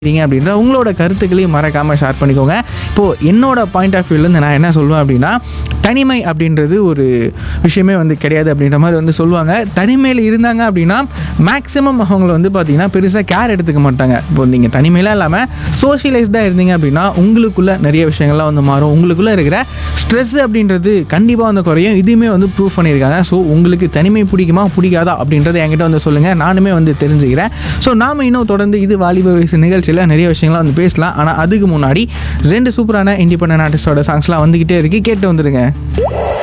இருக்கீங்க அப்படின்ற உங்களோட கருத்துக்களையும் மறக்காமல் ஷேர் பண்ணிக்கோங்க இப்போது என்னோட பாயிண்ட் ஆஃப் வியூலேருந்து நான் என்ன சொல்லுவேன் அப்படின்னா தனிமை அப்படின்றது ஒரு விஷயமே வந்து கிடையாது அப்படின்ற மாதிரி வந்து சொல்லுவாங்க தனிமையில் இருந்தாங்க அப்படின்னா மேக்ஸிமம் அவங்கள வந்து பார்த்தீங்கன்னா பெருசாக கேர் எடுத்துக்க மாட்டாங்க இப்போ நீங்கள் தனிமையிலாம் இல்லாமல் சோஷியலைஸ்டாக இருந்தீங்க அப்படின்னா உங்களுக்குள்ள நிறைய விஷயங்கள்லாம் வந்து மாறும் உங்களுக்குள்ளே இருக்கிற ஸ்ட்ரெஸ் அப்படின்றது கண்டிப்பாக வந்து குறையும் இதுவுமே வந்து ப்ரூவ் பண்ணியிருக்காங்க ஸோ உங்களுக்கு தனிமை பிடிக்குமா பிடிக்காதா அப்படின்றத என்கிட்ட வந்து சொல்லுங்கள் நானுமே வந்து தெரிஞ்சுக்கிறேன் ஸோ நாம இன்னும் தொடர்ந்து இது வாலிப வயசு நிகழ்ச்சியில் நிறைய விஷயங்கள்லாம் வந்து பேசலாம் ஆனால் அதுக்கு முன்னாடி ரெண்டு சூப்பரான இண்டிபெண்டன்ட் ஆர்டிஸ்டோட சாங்ஸ்லாம் வந்துக்கிட்டே இருக்கு கேட்டு வந்துடுங்க